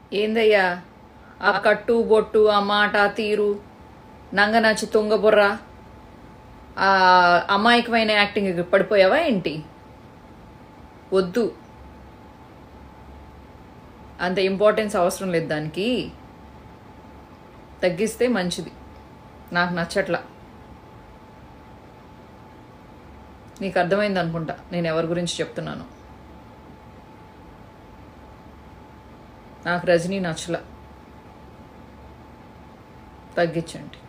ఏందయ్యా ఆ కట్టు బొట్టు ఆ మాట ఆ తీరు నంగనచ్చి తుంగబుర్ర ఆ అమాయకమైన యాక్టింగ్ పడిపోయావా ఏంటి వద్దు అంత ఇంపార్టెన్స్ అవసరం లేదు దానికి తగ్గిస్తే మంచిది నాకు నచ్చట్లా నీకు అర్థమైంది అనుకుంటా నేను ఎవరి గురించి చెప్తున్నాను నాకు రజనీ నచ్చల తగ్గించండి